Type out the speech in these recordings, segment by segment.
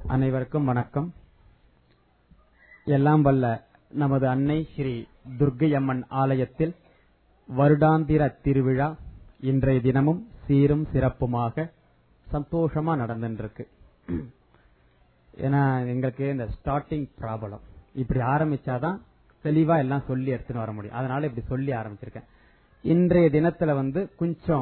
அனைவருக்கும் வணக்கம் எல்லாம் வல்ல நமது அன்னை ஸ்ரீ துர்க்கையம்மன் ஆலயத்தில் வருடாந்திர திருவிழா இன்றைய தினமும் சீரும் சிறப்புமாக சந்தோஷமா நடந்துருக்கு ஏன்னா எங்களுக்கு இந்த ஸ்டார்டிங் ப்ராப்ளம் இப்படி ஆரம்பிச்சாதான் தெளிவா எல்லாம் சொல்லி எடுத்துன்னு வர முடியும் அதனால இப்படி சொல்லி ஆரம்பிச்சிருக்கேன் இன்றைய தினத்துல வந்து கொஞ்சம்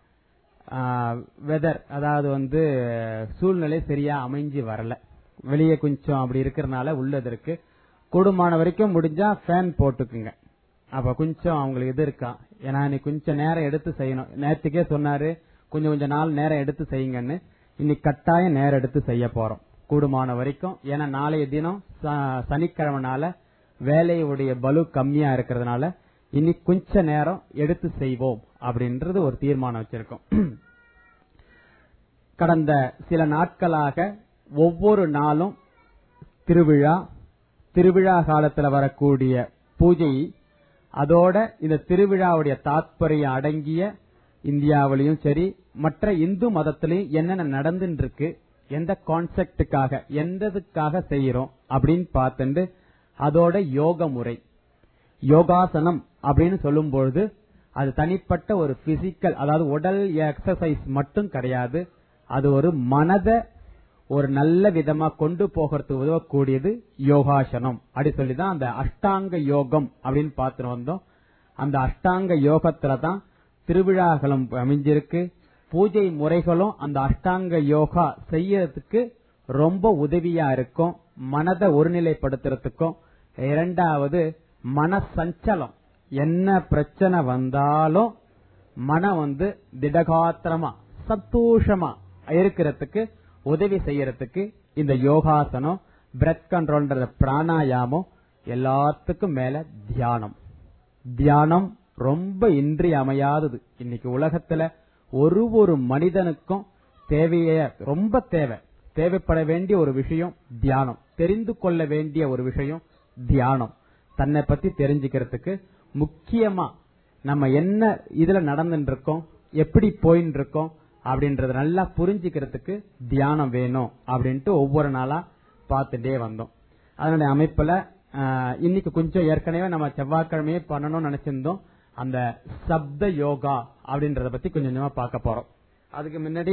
வெதர் அதாவது வந்து சூழ்நிலை சரியா அமைஞ்சு வரல வெளியே கொஞ்சம் அப்படி இருக்கிறனால உள்ளதற்கு கூடுமான வரைக்கும் முடிஞ்சா ஃபேன் போட்டுக்குங்க அப்ப கொஞ்சம் அவங்களுக்கு இது இருக்கா ஏன்னா நீ கொஞ்சம் நேரம் எடுத்து செய்யணும் நேற்றுக்கே சொன்னாரு கொஞ்சம் கொஞ்சம் நாள் நேரம் எடுத்து செய்யுங்கன்னு இன்னைக்கு கட்டாயம் நேரம் எடுத்து செய்ய போறோம் கூடுமான வரைக்கும் ஏன்னா நாளைய தினம் சனிக்கிழமைனால வேலையுடைய பலு கம்மியா இருக்கிறதுனால இன்னைக்கு கொஞ்ச நேரம் எடுத்து செய்வோம் அப்படின்றது ஒரு தீர்மானம் வச்சிருக்கோம் கடந்த சில நாட்களாக ஒவ்வொரு நாளும் திருவிழா திருவிழா காலத்துல வரக்கூடிய பூஜை அதோட இந்த திருவிழாவுடைய தாத்பரியம் அடங்கிய இந்தியாவிலையும் சரி மற்ற இந்து மதத்திலையும் என்னென்ன நடந்துட்டு இருக்கு எந்த கான்செப்டுக்காக எந்ததுக்காக செய்யறோம் அப்படின்னு பார்த்துட்டு அதோட யோக முறை யோகாசனம் அப்படின்னு சொல்லும் பொழுது அது தனிப்பட்ட ஒரு பிசிக்கல் அதாவது உடல் எக்ஸசைஸ் மட்டும் கிடையாது அது ஒரு மனத ஒரு நல்ல விதமா கொண்டு போகிறதுக்கு உதவக்கூடியது யோகாசனம் அப்படி சொல்லிதான் அந்த அஷ்டாங்க யோகம் அப்படின்னு பார்த்துட்டு வந்தோம் அந்த அஷ்டாங்க யோகத்துல தான் திருவிழாக்களும் அமைஞ்சிருக்கு பூஜை முறைகளும் அந்த அஷ்டாங்க யோகா செய்யறதுக்கு ரொம்ப உதவியா இருக்கும் மனதை ஒருநிலைப்படுத்துறதுக்கும் இரண்டாவது மன சஞ்சலம் என்ன பிரச்சனை வந்தாலும் மனம் வந்து திடகாத்திரமா சந்தோஷமா இருக்கிறதுக்கு உதவி செய்யறதுக்கு இந்த யோகாசனம் பிரெத் கண்ட்ரோல்ன்ற பிராணாயாமம் எல்லாத்துக்கும் மேல தியானம் தியானம் ரொம்ப இன்றியமையாதது இன்னைக்கு உலகத்துல ஒரு ஒரு மனிதனுக்கும் தேவைய ரொம்ப தேவை தேவைப்பட வேண்டிய ஒரு விஷயம் தியானம் தெரிந்து கொள்ள வேண்டிய ஒரு விஷயம் தியானம் தன்னை பத்தி தெரிஞ்சுக்கிறதுக்கு முக்கியமா நம்ம என்ன இதுல நடந்துட்டு இருக்கோம் எப்படி போயின்னு இருக்கோம் அப்படின்றத நல்லா புரிஞ்சுக்கிறதுக்கு தியானம் வேணும் அப்படின்ட்டு ஒவ்வொரு நாளா பார்த்துட்டே வந்தோம் அதனுடைய அமைப்புல இன்னைக்கு கொஞ்சம் ஏற்கனவே நம்ம செவ்வாய்க்கிழமையே பண்ணணும்னு நினைச்சிருந்தோம் அந்த சப்த யோகா அப்படின்றத பத்தி கொஞ்சம் கொஞ்சமா பார்க்க போறோம் அதுக்கு முன்னாடி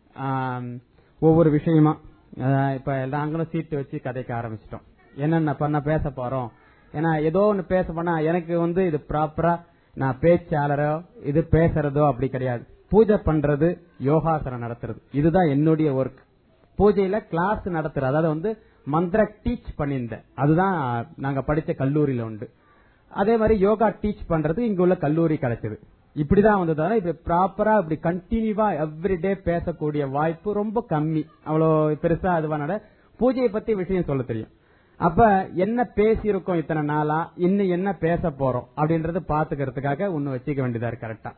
ஒவ்வொரு விஷயமா இப்ப நாங்களும் சீட்டு வச்சு கதைக்க ஆரம்பிச்சிட்டோம் என்னென்ன பண்ண பேச போறோம் ஏன்னா ஏதோ ஒன்னு பேச போனா எனக்கு வந்து இது ப்ராப்பரா நான் பேச்சாளரோ இது பேசுறதோ அப்படி கிடையாது பூஜை பண்றது யோகாசனம் நடத்துறது இதுதான் என்னுடைய ஒர்க் பூஜையில கிளாஸ் நடத்துறது அதாவது வந்து மந்திர டீச் பண்ணியிருந்தேன் அதுதான் நாங்க படிச்ச கல்லூரியில உண்டு அதே மாதிரி யோகா டீச் பண்றது இங்க உள்ள கல்லூரி கிடைச்சது இப்படிதான் வந்தது இப்ப ப்ராப்பரா இப்படி கண்டினியூவா எவ்ரிடே பேசக்கூடிய வாய்ப்பு ரொம்ப கம்மி அவ்வளவு பெருசா அதுவான பூஜையை பத்தி விஷயம் சொல்ல தெரியும் அப்ப என்ன பேசியிருக்கோம் இத்தனை நாளா இன்னும் என்ன பேச போறோம் அப்படின்றது பாத்துக்கிறதுக்காக ஒன்னு வச்சுக்க வேண்டியதா இருக்கு கரெக்டா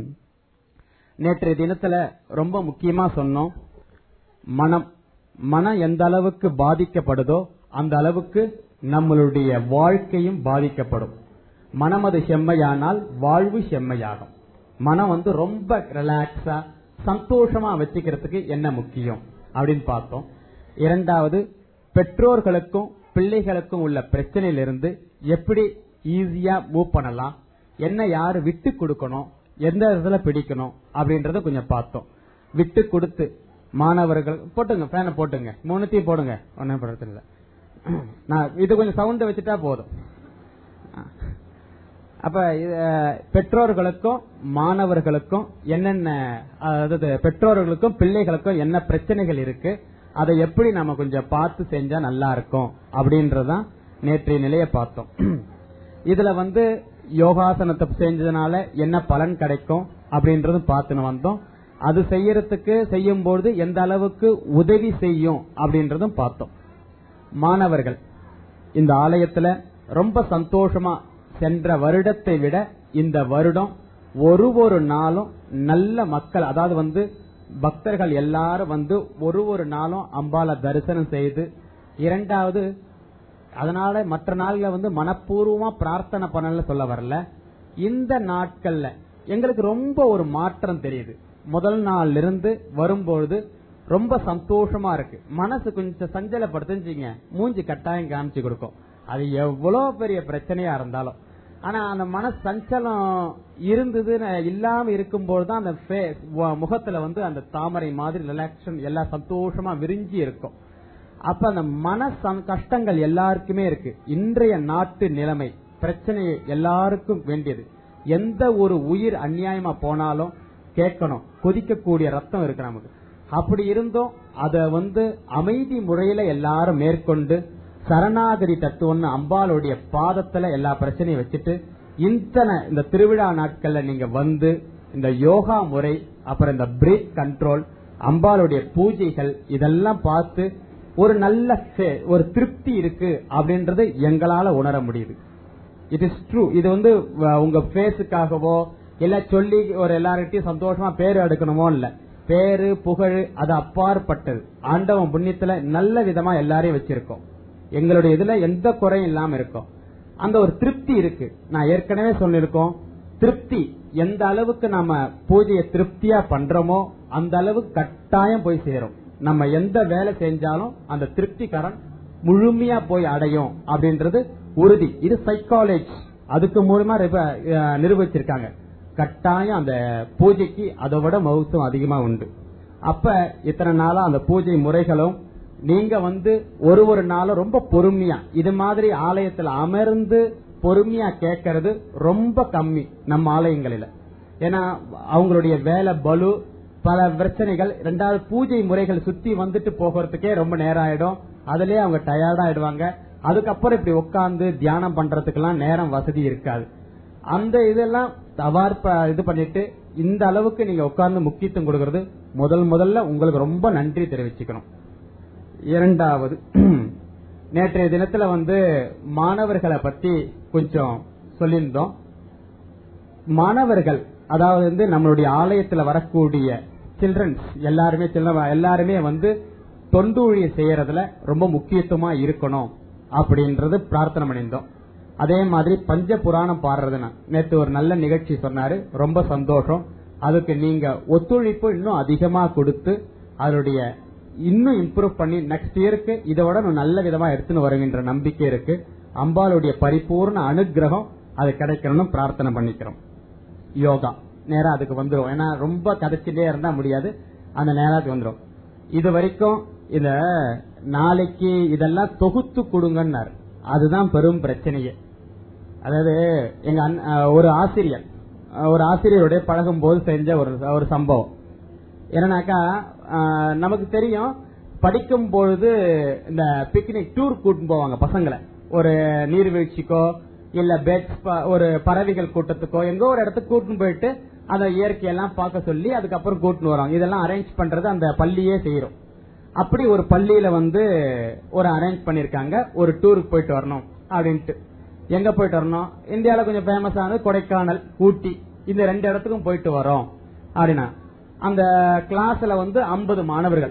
நேற்றைய தினத்துல ரொம்ப முக்கியமா சொன்னோம் மனம் மனம் எந்த அளவுக்கு பாதிக்கப்படுதோ அந்த அளவுக்கு நம்மளுடைய வாழ்க்கையும் பாதிக்கப்படும் மனம் அது செம்மையானால் வாழ்வு செம்மையாகும் மனம் வந்து ரொம்ப ரிலாக்ஸா சந்தோஷமா வச்சுக்கிறதுக்கு என்ன முக்கியம் அப்படின்னு பார்த்தோம் இரண்டாவது பெற்றோர்களுக்கும் பிள்ளைகளுக்கும் உள்ள பிரச்சனையிலிருந்து எப்படி ஈஸியா மூவ் பண்ணலாம் என்ன யாரு விட்டு கொடுக்கணும் எந்த இடத்துல பிடிக்கணும் அப்படின்றத கொஞ்சம் பார்த்தோம் விட்டு கொடுத்து மாணவர்கள் போட்டுங்க ஃபேனை போட்டுங்க மூணுத்தையும் போடுங்க ஒன்னும் பிரச்சனை இல்லை நான் இது கொஞ்சம் சவுண்ட் வச்சுட்டா போதும் அப்ப பெற்றோர்களுக்கும் மாணவர்களுக்கும் என்னென்ன அதாவது பெற்றோர்களுக்கும் பிள்ளைகளுக்கும் என்ன பிரச்சனைகள் இருக்கு அதை எப்படி நம்ம கொஞ்சம் பார்த்து செஞ்சா நல்லா இருக்கும் அப்படின்றதான் நேற்றைய நிலையை பார்த்தோம் இதுல வந்து யோகாசனத்தை செஞ்சதுனால என்ன பலன் கிடைக்கும் அப்படின்றதும் பார்த்துன்னு வந்தோம் அது செய்யறதுக்கு செய்யும் பொழுது எந்த அளவுக்கு உதவி செய்யும் அப்படின்றதும் பார்த்தோம் மாணவர்கள் இந்த ஆலயத்துல ரொம்ப சந்தோஷமா சென்ற வருடத்தை விட இந்த வருடம் ஒரு ஒரு நாளும் நல்ல மக்கள் அதாவது வந்து பக்தர்கள் எல்லாரும் வந்து ஒரு ஒரு நாளும் அம்பால தரிசனம் செய்து இரண்டாவது அதனால மற்ற நாள்ல வந்து மனப்பூர்வமா பிரார்த்தனை பண்ணல சொல்ல வரல இந்த நாட்கள்ல எங்களுக்கு ரொம்ப ஒரு மாற்றம் தெரியுது முதல் நாள்ல இருந்து வரும்பொழுது ரொம்ப சந்தோஷமா இருக்கு மனசு கொஞ்சம் சஞ்சலப்படுத்துச்சிங்க மூஞ்சி கட்டாயம் காமிச்சு கொடுக்கும் அது எவ்வளவு பெரிய பிரச்சனையா இருந்தாலும் ஆனா அந்த மன சஞ்சலம் இருந்தது இல்லாம இருக்கும்போது தான் அந்த face, வ- முகத்துல வந்து அந்த தாமரை மாதிரி ரிலாக்ஷன் எல்லாம் சந்தோஷமா விரிஞ்சி இருக்கும் அப்ப அந்த மன சம்- கஷ்டங்கள் எல்லாருக்குமே இருக்கு இன்றைய நாட்டு நிலைமை பிரச்சனை எல்லாருக்கும் வேண்டியது எந்த ஒரு உயிர் அநியாயமா போனாலும் கேட்கணும் கொதிக்கக்கூடிய ரத்தம் இருக்கு நமக்கு அப்படி இருந்தும் அத வந்து அமைதி முறையில எல்லாரும் மேற்கொண்டு சரணாகதி தத்துவம்னு அம்பாளுடைய பாதத்துல எல்லா பிரச்சனையும் வச்சுட்டு இத்தனை இந்த திருவிழா நாட்கள்ல நீங்க வந்து இந்த யோகா முறை அப்புறம் இந்த பிரேக் கண்ட்ரோல் அம்பாளுடைய பூஜைகள் இதெல்லாம் பார்த்து ஒரு நல்ல fe- ஒரு திருப்தி இருக்கு அப்படின்றது எங்களால உணர முடியுது இட் இஸ் ட்ரூ இது வந்து வ- உங்க ஃபேஸுக்காகவோ இல்ல சொல்லி ஒரு எல்லார்கிட்டயும் சந்தோஷமா பேர் எடுக்கணுமோ இல்ல பேரு புகழ் அது அப்பாற்பட்டது ஆண்டவன் புண்ணியத்துல நல்ல விதமா எல்லாரையும் வச்சிருக்கோம் எங்களுடைய இதுல எந்த குறையும் இல்லாம இருக்கும் அந்த ஒரு திருப்தி இருக்கு நான் ஏற்கனவே சொல்லிருக்கோம் திருப்தி எந்த அளவுக்கு நம்ம பூஜையை திருப்தியா பண்றோமோ அந்த அளவுக்கு கட்டாயம் போய் சேரும் நம்ம எந்த வேலை செஞ்சாலும் அந்த திருப்திகரன் முழுமையா போய் அடையும் அப்படின்றது உறுதி இது சைக்காலஜி அதுக்கு மூலமா ரிப- அஹ் நிரூபிச்சிருக்காங்க கட்டாயம் அந்த பூஜைக்கு அதை விட மகத்துவம் அதிகமா உண்டு அப்ப இத்தனை நாளா அந்த பூஜை முறைகளும் நீங்க வந்து ஒரு ஒரு நாளும் ரொம்ப பொறுமையா இது மாதிரி ஆலயத்துல அமர்ந்து பொறுமையா கேட்கறது ரொம்ப கம்மி நம்ம ஆலயங்களில ஏன்னா அவங்களுடைய வேலை பலு பல பிரச்சனைகள் ரெண்டாவது பூஜை முறைகள் சுத்தி வந்துட்டு போகிறதுக்கே ரொம்ப நேரம் ஆயிடும் அதுலயே அவங்க டயர்ட் ஆயிடுவாங்க அதுக்கப்புறம் இப்படி உட்கார்ந்து தியானம் பண்றதுக்கெல்லாம் நேரம் வசதி இருக்காது அந்த இதெல்லாம் தவார் ப- இது பண்ணிட்டு இந்த அளவுக்கு நீங்க உட்கார்ந்து முக்கியத்துவம் கொடுக்கறது முதல் முதல்ல உங்களுக்கு ரொம்ப நன்றி தெரிவிச்சுக்கணும் இரண்டாவது நேற்றைய தினத்துல வந்து மாணவர்களை பத்தி கொஞ்சம் சொல்லியிருந்தோம் மாணவர்கள் அதாவது வந்து நம்மளுடைய ஆலயத்துல வரக்கூடிய சில்ட்ரன்ஸ் எல்லாருமே சில்ல- எல்லாருமே வந்து தொண்டூழிய செய்யறதுல ரொம்ப முக்கியத்துவமா இருக்கணும் அப்படின்றது பிரார்த்தனை பண்ணியிருந்தோம் அதே மாதிரி பஞ்ச புராணம் பாடுறதுனா நேத்து ஒரு நல்ல நிகழ்ச்சி சொன்னாரு ரொம்ப சந்தோஷம் அதுக்கு நீங்க ஒத்துழைப்பு இன்னும் அதிகமா கொடுத்து அதனுடைய இன்னும் இம்ப்ரூவ் பண்ணி நெக்ஸ்ட் இயருக்கு இதோட இன்னும் நல்ல விதமா எடுத்துன்னு வருகின்ற நம்பிக்கை இருக்கு அம்பாளுடைய பரிபூர்ண அனுகிரகம் அது கிடைக்கணும்னு பிரார்த்தனை பண்ணிக்கிறோம் யோகா நேரா அதுக்கு வந்துரும் ஏன்னா ரொம்ப கதைச்சிட்டே இருந்தா முடியாது அந்த நேரத்துக்கு வந்துரும் இது வரைக்கும் இத நாளைக்கு இதெல்லாம் தொகுத்து கொடுங்கன்னாரு அதுதான் பெரும் பிரச்சனையே அதாவது எங்க அண்ண- அஹ் ஒரு ஆசிரியர் அஹ் ஒரு ஆசிரியருடைய பழகும் போது செஞ்ச ஒரு ஒரு சம்பவம் என்னன்னாக்கா அஹ், நமக்கு தெரியும் படிக்கும் பொழுது இந்த பிக்னிக் டூர் கூட்டிட்டு போவாங்க பசங்களை ஒரு நீர்வீழ்ச்சிக்கோ இல்ல பேட்ஸ் ஒரு பறவைகள் கூட்டத்துக்கோ எங்கோ ஒரு இடத்துக்கு கூட்டின்னு போயிட்டு அந்த இயற்கையெல்லாம் பார்க்க சொல்லி அதுக்கப்புறம் கூட்டின்னு வரோம் இதெல்லாம் அரேஞ்ச் பண்றது அந்த பள்ளியே செய்யறோம் அப்படி ஒரு பள்ளியில வந்து ஒரு அரேஞ்ச் பண்ணிருக்காங்க ஒரு டூருக்கு போயிட்டு வரணும் அப்படின்ட்டு எங்க போயிட்டு வரணும் இந்தியால கொஞ்சம் ஃபேமஸ் ஆனது கொடைக்கானல் ஊட்டி இந்த ரெண்டு இடத்துக்கும் போயிட்டு வரோம் அப்படின்னா அந்த கிளாஸ்ல வந்து 50 மாணவர்கள்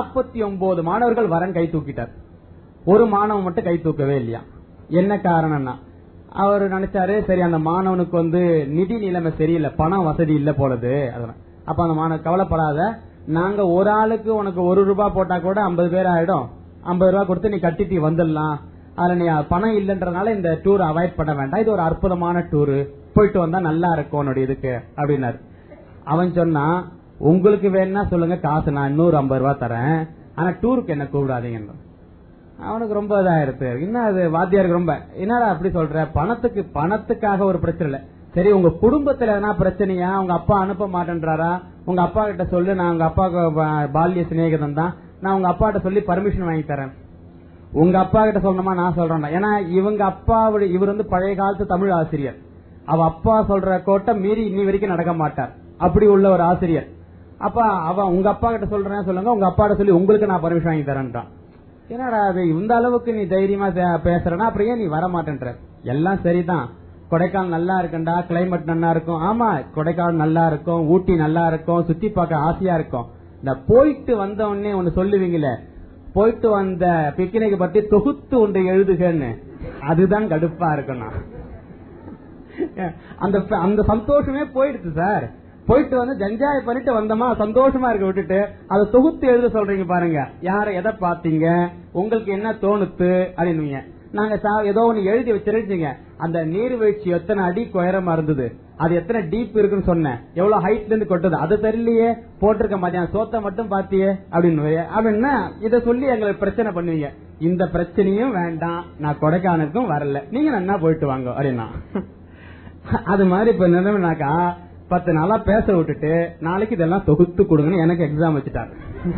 49 மாணவர்கள் வரன் கை தூக்கிட்டார் ஒரு மாணவன் மட்டும் கை தூக்கவே இல்லையா என்ன காரணம்னா அவர் நினைச்சாரு சரி அந்த மாணவனுக்கு வந்து நிதி நிலைமை சரியில்லை பணம் வசதி இல்ல போலது அதெல்லாம். அப்ப அந்த மாணவன் கவலைப்படாத நாங்க ஒரு ஆளுக்கு உனக்கு ஒரு ரூபாய் போட்டா கூட 50 பேர் ஆயிடும் 50 ரூபாய் கொடுத்து நீ கட்டிட்டு வந்துடலாம் அதுல நீ பணம் இல்லைன்றனால இந்த டூர் அவாய்ட் பண்ண வேண்டாம் இது ஒரு அற்புதமான டூர் போயிட்டு வந்தா நல்லா இருக்கும் உன்னுடைய இதுக்கு அப்படின்னாரு அவன் சொன்னா உங்களுக்கு வேணா சொல்லுங்க காசு நான் இன்னொரு ஐம்பது ரூபாய் தரேன் ஆனா டூருக்கு என்ன கூப்பிடாதீங்க அவனுக்கு ரொம்ப இதாயிருது என்ன அது வாத்தியாருக்கு ரொம்ப என்னடா அப்படி சொல்ற பணத்துக்கு பணத்துக்காக ஒரு பிரச்சனை இல்ல சரி உங்க குடும்பத்துல எதனா பிரச்சனையா உங்க அப்பா அனுப்ப மாட்டேன்றாரா உங்க அப்பா கிட்ட சொல்லு நான் உங்க அப்பாவுக்கு பா- பால்ய சிநேகிதம் தான் நான் உங்க அப்பா கிட்ட சொல்லி பர்மிஷன் வாங்கி தரேன் உங்க அப்பா கிட்ட சொல்லணுமா நான் சொல்றேன் ஏன்னா இவங்க அப்பாவுடைய இவர் வந்து பழைய காலத்து தமிழ் ஆசிரியர் அவ அப்பா சொல்ற கோட்டை மீறி இன்னி வரைக்கும் நடக்க மாட்டார் அப்படி உள்ள ஒரு ஆசிரியர் அப்ப அவ உங்க அப்பா கிட்ட சொல்றேன் சொல்லுங்க உங்க அப்பா சொல்லி உங்களுக்கு நான் பர்மிஷன் வாங்கி தரேன்றான் என்னடா அது இந்த அளவுக்கு நீ தைரியமா பே- பேசுறனா அப்புறம் ஏன் நீ வர மாட்டேன்ற எல்லாம் சரிதான் கொடைக்கானல் நல்லா இருக்குண்டா கிளைமேட் நல்லா இருக்கும் ஆமா கொடைக்கானல் நல்லா இருக்கும் ஊட்டி நல்லா இருக்கும் சுத்தி பார்க்க ஆசையா இருக்கும் இந்த போயிட்டு வந்த உடனே ஒன்னு சொல்லுவீங்களே போயிட்டு வந்த பிக்னிக் பத்தி தொகுத்து ஒன்று எழுதுகன்னு அதுதான் கடுப்பா இருக்கணும் அந்த அந்த சந்தோஷமே போயிடுச்சு சார் போயிட்டு வந்து ஜஞ்சாய் பண்ணிட்டு வந்தோமா சந்தோஷமா இருக்க விட்டுட்டு அதை தொகுத்து எழுத சொல்றீங்க பாருங்க யார எதை பாத்தீங்க உங்களுக்கு என்ன தோணுத்து அப்படின்னு நாங்க சா- ஏதோ ஒண்ணு எழுதி வச்சிருந்தீங்க அந்த நீர்வீழ்ச்சி எத்தனை அடி உயரமா இருந்தது அது எத்தனை டீப் இருக்குன்னு சொன்னேன் எவ்வளவு ஹைட்ல இருந்து கொட்டுது அது தெரியலையே போட்டிருக்க மதியம் சோத்த மட்டும் பாத்தியே அப்படின்னு அப்படின்னா இத சொல்லி எங்களுக்கு பிரச்சனை பண்ணுவீங்க இந்த பிரச்சனையும் வேண்டாம் நான் கொடைக்கானலுக்கும் வரல நீங்க நன்னா போயிட்டு வாங்க அப்படின்னா அது மாதிரி இப்ப நினைவுனாக்கா பத்து நாளா பேச விட்டுட்டு நாளைக்கு இதெல்லாம் தொகுத்து கொடுங்கன்னு எனக்கு எக்ஸாம் வச்சுட்டாரு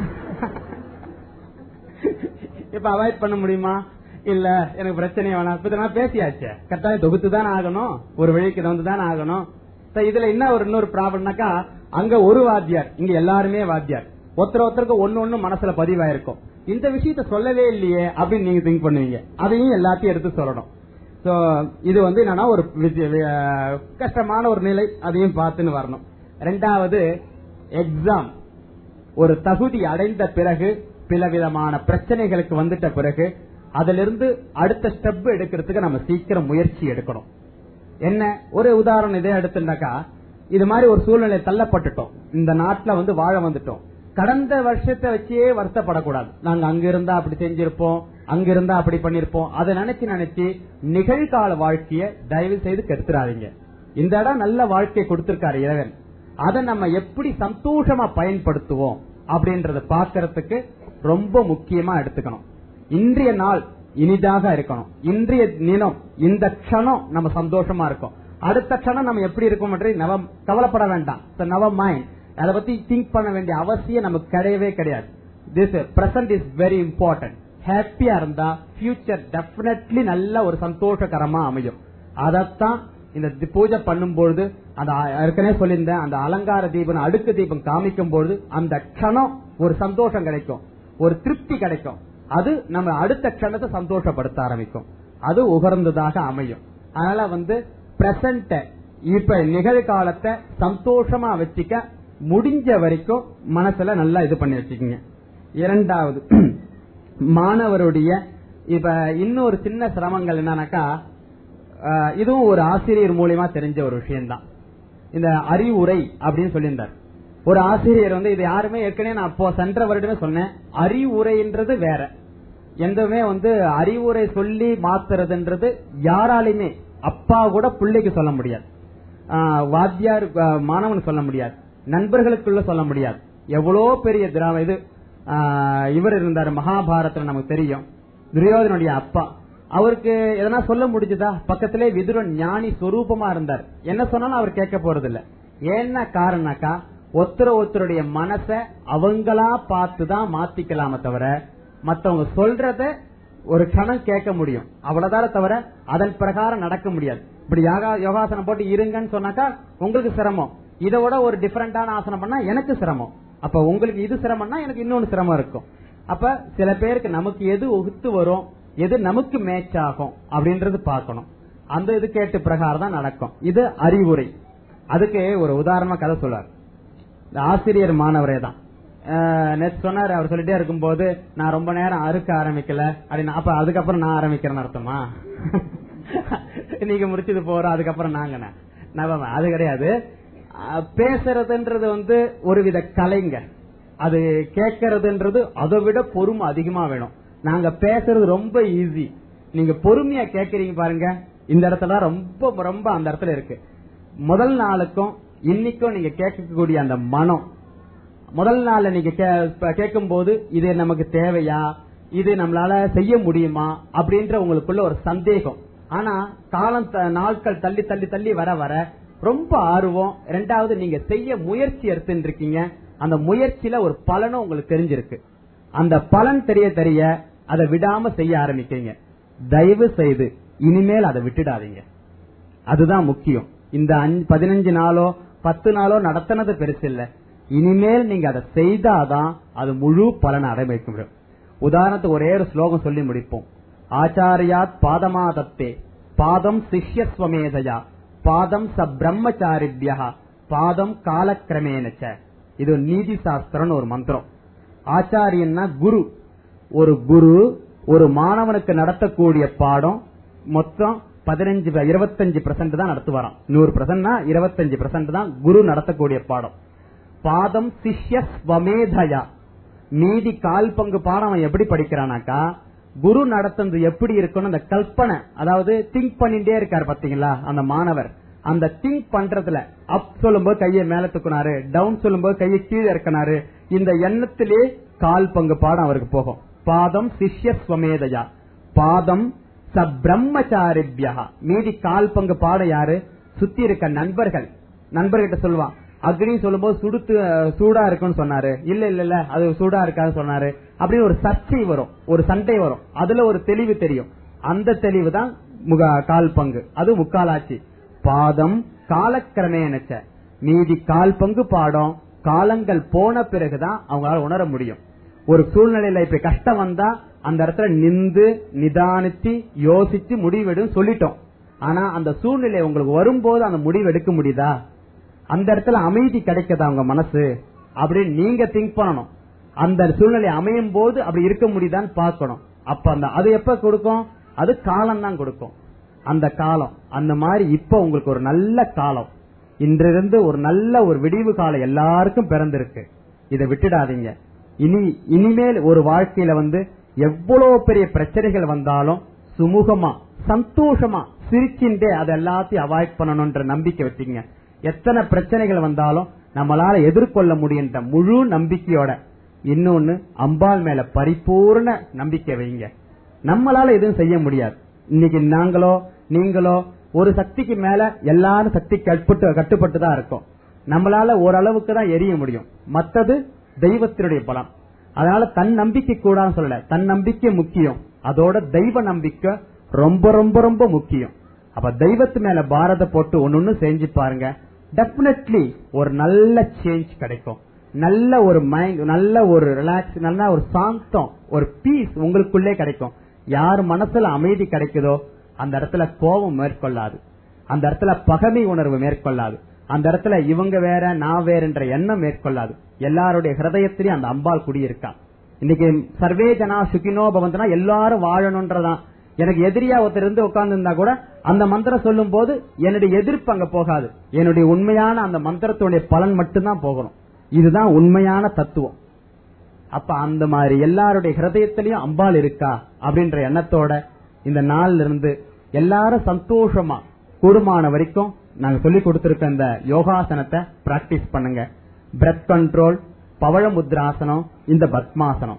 இப்ப அவாய்ட் பண்ண முடியுமா இல்ல எனக்கு பிரச்சனையே வேணாம் இப்ப நான் பேசியாச்சே கட்டாயம் தொகுத்து தான் ஆகணும் ஒரு வழிக்கு வந்து தான் ஆகணும் சரி, இதுல என்ன ஒரு இன்னொரு ப்ராப்ளம்னாக்கா அங்க ஒரு வாத்தியார் இங்க எல்லாருமே வாத்தியார் ஒருத்தர் ஒருத்தருக்கு ஒன்னு ஒண்ணு மனசுல பதிவாயிருக்கும் இந்த விஷயத்த சொல்லவே இல்லையே அப்படின்னு நீங்க திங்க் பண்ணுவீங்க அதையும் எல்லாத்தையும் எடுத்து சொல்லணும் சோ இது வந்து என்னன்னா ஒரு விஜ- வி- அஹ் கஷ்டமான ஒரு நிலை அதையும் பார்த்துன்னு வரணும் ரெண்டாவது எக்ஸாம் ஒரு தகுதி அடைந்த பிறகு பல விதமான பிரச்சனைகளுக்கு வந்துட்ட பிறகு அதிலிருந்து அடுத்த ஸ்டெப் எடுக்கிறதுக்கு நம்ம சீக்கிரம் முயற்சி எடுக்கணும் என்ன ஒரு உதாரணம் இதே எடுத்துட்டாக்கா இது மாதிரி ஒரு சூழ்நிலை தள்ளப்பட்டுட்டோம் இந்த நாட்டுல வந்து வாழ வந்துட்டோம் கடந்த வருஷத்தை வச்சே வருத்தப்படக்கூடாது நாங்க அங்க இருந்தா அப்படி செஞ்சிருப்போம் அங்க இருந்தா அப்படி பண்ணிருப்போம் அதை நினைச்சு நினைச்சு நிகழ்கால வாழ்க்கைய தயவு செய்து கெடுத்துறாதீங்க இந்த இடம் நல்ல வாழ்க்கையை கொடுத்திருக்காரு இறைவன் அதை நம்ம எப்படி சந்தோஷமா பயன்படுத்துவோம் அப்படின்றத பாக்குறதுக்கு ரொம்ப முக்கியமா எடுத்துக்கணும் இன்றைய நாள் இனிதாக இருக்கணும் இன்றைய தினம் இந்த க்ஷணம் நம்ம சந்தோஷமா இருக்கும் அடுத்த க்ஷணம் நம்ம எப்படி இருக்கும் நவ கவலைப்பட வேண்டாம் நவ மைண்ட் அதை பத்தி திங்க் பண்ண வேண்டிய அவசியம் நமக்கு கிடையவே கிடையாது this present is very important ஹாப்பியா இருந்தா ஃபியூச்சர் டெபினெட்லி நல்ல ஒரு சந்தோஷகரமா அமையும் அதத்தான் இந்த தி- பூஜை பண்ணும்பொழுது அந்த அ- ஏற்கனவே சொல்லியிருந்தேன் அந்த அலங்கார தீபம் அடுக்கு தீபம் காமிக்கும் பொழுது அந்த க்ஷணம் ஒரு சந்தோஷம் கிடைக்கும் ஒரு திருப்தி கிடைக்கும் அது நம்ம அடுத்த க்ஷணத்தை சந்தோஷப்படுத்த ஆரம்பிக்கும் அது உகர்ந்ததாக அமையும் அதனால வந்து பிரசன்ட இப்ப நிகழ்காலத்தை சந்தோஷமா வச்சுக்க முடிஞ்ச வரைக்கும் மனசுல நல்லா இது பண்ணி வச்சுக்கோங்க இரண்டாவது மாணவருடைய இப்ப இன்னொரு சின்ன சிரமங்கள் என்னன்னாக்கா அஹ், இதுவும் ஒரு ஆசிரியர் மூலியமா தெரிஞ்ச ஒரு விஷயம்தான் இந்த அறிவுரை அப்படின்னு சொல்லியிருந்தார் ஒரு ஆசிரியர் வந்து இது யாருமே ஏற்கனவே நான் அப்போ சென்ற வருடமே சொன்னேன் அறிவுரைன்றது வேற எந்தமே வந்து அறிவுரை சொல்லி மாத்துறதுன்றது யாராலையுமே அப்பா கூட பிள்ளைக்கு சொல்ல முடியாது ஆஹ் வாத்தியார் ஆஹ் மாணவன் சொல்ல முடியாது நண்பர்களுக்குள்ள சொல்ல முடியாது எவ்வளோ பெரிய திராவ இது ஆஹ் இவர் இருந்தார் மகாபாரதத்துல நமக்கு தெரியும் துரியோதனுடைய அப்பா அவருக்கு எதனா சொல்ல முடிஞ்சதா பக்கத்திலே விதுரன் ஞானி சொரூபமா இருந்தார் என்ன சொன்னாலும் அவர் கேட்க போறது இல்ல என்ன காரணம்னாக்கா ஒருத்தர் ஒருத்தருடைய மனச அவங்களா பார்த்து தான் மாத்திக்கலாமே தவிர மத்தவங்க சொல்றத ஒரு கணம் கேட்க முடியும் அவ்வளவுதான் தவிர அதன் பிரகாரம் நடக்க முடியாது இப்படி யோகா- யோகாசனம் போட்டு இருங்கன்னு சொன்னாக்கா உங்களுக்கு சிரமம் இதை விட ஒரு டிஃபரெண்டான ஆசனம் பண்ணா எனக்கு சிரமம் அப்ப உங்களுக்கு இது சிரமம்னா எனக்கு இன்னொன்னு சிரமம் இருக்கும் அப்ப சில பேருக்கு நமக்கு எது ஒகுத்து வரும் எது நமக்கு மேட்ச் ஆகும் அப்படின்றது பார்க்கணும் அந்த இது கேட்டு பிரகாரம் தான் நடக்கும் இது அறிவுரை அதுக்கு ஒரு உதாரணமா கதை சொல்றார் இந்த ஆசிரியர் மாணவரே தான் நேற்று சொன்னாரு அவர் சொல்லிட்டே இருக்கும்போது நான் ரொம்ப நேரம் அறுக்க ஆரம்பிக்கல அப்படின்னு அப்ப அதுக்கப்புறம் நான் ஆரம்பிக்கிறேன்னு அர்த்தமா நீங்க முடிச்சது போறோம் அதுக்கப்புறம் நாங்க நவம அது கிடையாது அஹ், பேசுறதுன்றது வந்து ஒருவித கலைங்க அது கேட்கறதுன்றது அதை விட பொறுமை அதிகமா வேணும் நாங்க பேசுறது ரொம்ப ஈஸி நீங்க பொறுமையா கேக்குறீங்க பாருங்க இந்த இடத்துல ரொம்ப ரொம்ப அந்த இடத்துல இருக்கு முதல் நாளுக்கும் இன்னைக்கும் நீங்க கேட்கக்கூடிய அந்த மனம் முதல் நாள்ல நீங்க கேட்கும் போது இது நமக்கு தேவையா இது நம்மளால செய்ய முடியுமா அப்படின்ற உங்களுக்குள்ள ஒரு சந்தேகம் ஆனா காலம் த- நாட்கள் தள்ளி தள்ளி தள்ளி வர வர ரொம்ப ஆர்வம் ரெண்டாவது நீங்க செய்ய முயற்சி எடுத்துட்டு இருக்கீங்க அந்த முயற்சியில ஒரு பலனும் உங்களுக்கு தெரிஞ்சிருக்கு அந்த பலன் தெரிய தெரிய அதை விடாம செய்ய ஆரம்பிக்கிறீங்க தயவு செய்து இனிமேல் அதை விட்டுடாதீங்க அதுதான் முக்கியம் இந்த அஞ்சு- பதினஞ்சு நாளோ பத்து நாளோ நடத்தினது பெருசு இல்ல இனிமேல் நீங்க அதை செய்தாதான் அது முழு பலனை அடைமைக்க முடியும் உதாரணத்துக்கு ஒரே ஒரு ஸ்லோகம் சொல்லி முடிப்போம் ஆச்சாரியாத் பாதமாதத்தே பாதம் சிஷ்யஸ்வமேதையா பாதம் ச பிரம்மச்சாரிபியா பாதம் காலக்கிரமேனச்ச இது ஒரு நீதி சாஸ்திரம்னு ஒரு மந்திரம் ஆச்சாரியன்னா குரு ஒரு குரு ஒரு மாணவனுக்கு நடத்தக்கூடிய பாடம் மொத்தம் பதினஞ்சு இருபத்தஞ்சு பெர்சென்ட் தான் நடத்துவாராம் நூறு பெர்சென்ட்னா இருபத்தஞ்சு பெர்சென்ட் தான் குரு நடத்தக்கூடிய பாடம் பாதம் சிஷ்ய ஸ்வமேதயா மீதி கால் பங்கு பாடம் அவன் எப்படி படிக்கிறானாக்கா குரு நடத்துறது எப்படி இருக்குன்னு அந்த கல்பனை அதாவது திங்க் பண்ணிட்டே இருக்காரு பாத்தீங்களா அந்த மாணவர் அந்த திங்க் பண்றதுல அப் சொல்லும்போது கையை மேல தூக்குனாரு டவுன் சொல்லும்போது கையை கீழே இறக்கினாரு இந்த எண்ணத்திலே கால் பங்கு பாடம் அவருக்கு போகும் பாதம் சிஷ்ய ஸ்வமேதயா பாதம் ச பிரம்மச்சாரிபியா மீதி கால் பங்கு பாடம் யாரு சுத்தி இருக்க நண்பர்கள் நண்பர்கிட்ட சொல்லுவான் அக்னி சொல்லும்போது சுடுத்து அஹ், சூடா இருக்குன்னு சொன்னாரு இல்ல இல்ல இல்ல அது சூடா இருக்காது சொன்னாரு அப்படின்னு ஒரு சர்ச்சை வரும் ஒரு சண்டை வரும் அதுல ஒரு தெளிவு தெரியும் அந்த தெளிவு தான் முக கால் பங்கு அது முக்காலாட்சி பாதம் காலக்கிரமேனச்ச மீதி கால் பங்கு பாடம் காலங்கள் போன பிறகுதான் அவங்களால உணர முடியும் ஒரு சூழ்நிலையில இப்ப கஷ்டம் வந்தா அந்த இடத்துல நிந்து நிதானிச்சு யோசிச்சு முடிவெடும் சொல்லிட்டோம் ஆனா அந்த சூழ்நிலை உங்களுக்கு வரும்போது அந்த முடிவு எடுக்க முடியுதா அந்த இடத்துல அமைதி கிடைக்குதா உங்க மனசு அப்படின்னு நீங்க திங்க் பண்ணணும் அந்த சூழ்நிலை அமையும் போது அப்படி இருக்க முடியுதான்னு பார்க்கணும் அப்ப அந்த அது எப்ப கொடுக்கும் அது காலம் தான் கொடுக்கும் அந்த காலம் அந்த மாதிரி இப்ப உங்களுக்கு ஒரு நல்ல காலம் இன்றிருந்து ஒரு நல்ல ஒரு விடிவு காலம் எல்லாருக்கும் பிறந்திருக்கு இதை விட்டுடாதீங்க இனி இனிமேல் ஒரு வாழ்க்கையில வந்து எவ்வளவு பெரிய பிரச்சனைகள் வந்தாலும் சுமூகமா சந்தோஷமா சிரிச்சுட்டே அதை எல்லாத்தையும் அவாய்ட் பண்ணணும்ன்ற நம்பிக்கை வச்சுங்க எத்தனை பிரச்சனைகள் வந்தாலும் நம்மளால எதிர்கொள்ள முடியுன்ற முழு நம்பிக்கையோட இன்னொன்னு அம்பாள் மேல பரிபூர்ண நம்பிக்கை வைங்க நம்மளால எதுவும் செய்ய முடியாது இன்னைக்கு நாங்களோ நீங்களோ ஒரு சக்திக்கு மேல எல்லாரும் சக்தி கட்டுப்பட்டு கட்டுப்பட்டு தான் இருக்கோம் நம்மளால ஓரளவுக்கு தான் எரிய முடியும் மத்தது தெய்வத்தினுடைய பலம் அதனால தன் நம்பிக்கை கூடான்னு சொல்லல தன் நம்பிக்கை முக்கியம் அதோட தெய்வ நம்பிக்கை ரொம்ப ரொம்ப ரொம்ப முக்கியம் அப்ப தெய்வத்து மேல பாரத போட்டு ஒன்னு செஞ்சு பாருங்க டெபினெட்லி ஒரு நல்ல சேஞ்ச் கிடைக்கும் நல்ல ஒரு மைண்ட் நல்ல ஒரு ரிலாக்ஸ் நல்ல ஒரு சாந்தம் ஒரு பீஸ் உங்களுக்குள்ளே கிடைக்கும் யார் மனசுல அமைதி கிடைக்குதோ அந்த இடத்துல கோபம் மேற்கொள்ளாது அந்த இடத்துல பகமை உணர்வு மேற்கொள்ளாது அந்த இடத்துல இவங்க வேற நான் வேறன்ற எண்ணம் மேற்கொள்ளாது எல்லாருடைய ஹிருதயத்திலையும் அந்த அம்பாள் குடியிருக்கா இன்னைக்கு சர்வே ஜனா சுகினோ பவந்தனா எல்லாரும் வாழணும்ன்றதான் எனக்கு எதிரியா ஒருத்தர் இருந்து உட்கார்ந்து இருந்தா கூட அந்த மந்திரம் சொல்லும் போது என்னுடைய எதிர்ப்பு அங்க போகாது என்னுடைய உண்மையான அந்த மந்திரத்துடைய பலன் மட்டும்தான் போகணும் இதுதான் உண்மையான தத்துவம் அப்ப அந்த மாதிரி எல்லாருடைய ஹிருதயத்திலயும் அம்பாள் இருக்கா அப்படின்ற எண்ணத்தோட இந்த நாள்ல இருந்து எல்லாரும் சந்தோஷமா கூடுமான வரைக்கும் நாங்க சொல்லி கொடுத்திருக்க இந்த யோகாசனத்தை பிராக்டிஸ் பண்ணுங்க பிரெத் கண்ட்ரோல் பவழ முத்ராசனம் இந்த பத்மாசனம்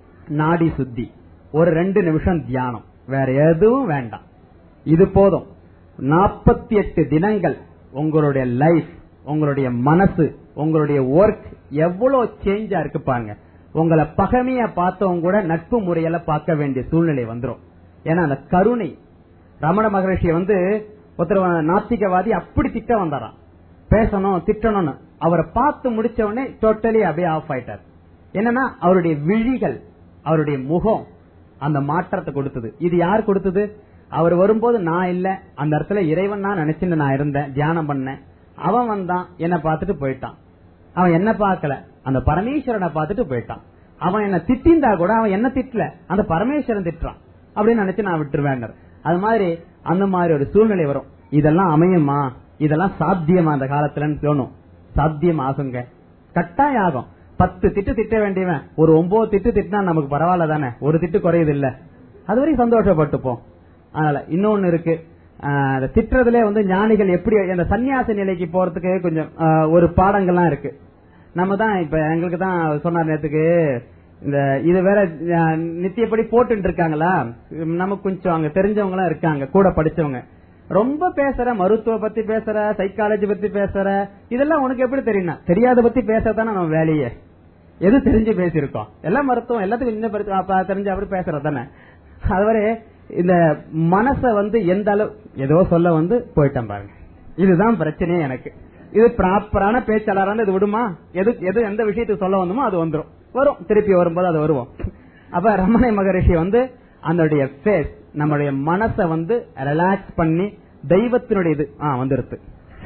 நாடி சுத்தி ஒரு ரெண்டு நிமிஷம் தியானம் வேற எதுவும் வேண்டாம் இது போதும் நாற்பத்தி எட்டு தினங்கள் உங்களுடைய லைஃப் உங்களுடைய மனசு உங்களுடைய ஒர்க் எவ்வளவு சேஞ்சா இருக்கு பாருங்க உங்களை பகமைய பார்த்தவங்க கூட நட்பு முறையில பார்க்க வேண்டிய சூழ்நிலை வந்துரும் ஏன்னா அந்த கருணை ரமண மகரிஷி வந்து ஒருத்தர் நாத்திகவாதி அப்படி திட்ட வந்தாராம் பேசணும் திட்டணும்னு அவரை பார்த்து முடிச்ச உடனே டோட்டலி அப்படியே ஆஃப் ஆயிட்டார் என்னன்னா அவருடைய விழிகள் அவருடைய முகம் அந்த மாற்றத்தை கொடுத்தது இது யார் கொடுத்தது அவர் வரும்போது நான் இல்ல அந்த இடத்துல இறைவன் நான் நினைச்சுட்டு நான் இருந்தேன் தியானம் பண்ணேன் அவன் வந்தான் என்ன பார்த்துட்டு போயிட்டான் அவன் என்ன பார்க்கல அந்த பரமேஸ்வரனை பார்த்துட்டு போயிட்டான் அவன் என்ன திட்டிந்தா கூட அவன் என்ன திட்டல அந்த பரமேஸ்வரன் திட்டுறான் அப்படின்னு நினைச்சு நான் விட்டுருவேன் அது மாதிரி அந்த மாதிரி ஒரு சூழ்நிலை வரும் இதெல்லாம் அமையுமா இதெல்லாம் சாத்தியமா அந்த காலத்துலன்னு தோணும் சாத்தியம் ஆகுங்க கட்டாயம் ஆகும் பத்து திட்டு திட்ட வேண்டியவன் ஒரு ஒன்பது திட்டு திட்டினா நமக்கு பரவாயில்ல தானே ஒரு திட்டு குறையுது இல்ல அது வரைக்கும் சந்தோஷப்பட்டுப்போம் அதனால இன்னொன்னு இருக்கு ஆஹ் அந்த திட்டுறதுல வந்து ஞானிகள் எப்படி அந்த சன்னியாச நிலைக்கு போறதுக்கு கொஞ்சம் ஆஹ் ஒரு பாடங்கள்லாம் இருக்கு நம்ம தான் இப்ப எங்களுக்கு தான் சொன்னார் நேத்துக்கு இந்த இது வேற ஆஹ் நித்தியப்படி போட்டு இருக்காங்களா நமக்கு கொஞ்சம் அங்க தெரிஞ்சவங்க எல்லாம் இருக்காங்க கூட படிச்சவங்க ரொம்ப பேசுற மருத்துவ பத்தி பேசுற சைக்காலஜி பத்தி பேசுற இதெல்லாம் உனக்கு எப்படி தெரியும் தெரியாத பத்தி பேசத்தானே நம்ம வேலையே எது தெரிஞ்சு பேசியிருக்கோம் எல்லாம் மருத்துவம் எல்லாத்துக்கும் இந்த மருத்துவம் அப்ப தெரிஞ்சு அப்படி பேசுறது தானே அதுவரை இந்த மனச வந்து எந்த அளவு ஏதோ சொல்ல வந்து போயிட்டேன் பாருங்க இதுதான் பிரச்சனையே எனக்கு இது ப்ராப்பரான பேச்சாளரான இது விடுமா எது எது எந்த விஷயத்துக்கு சொல்ல வந்தோமோ அது வந்துரும் வரும் திருப்பி வரும்போது அது வருவோம் அப்ப ரமணை மகரிஷி வந்து அதனுடைய ஃபேஸ் நம்மளுடைய மனச வந்து ரிலாக்ஸ் பண்ணி தெய்வத்தினுடைய இது ஆ வந்துருது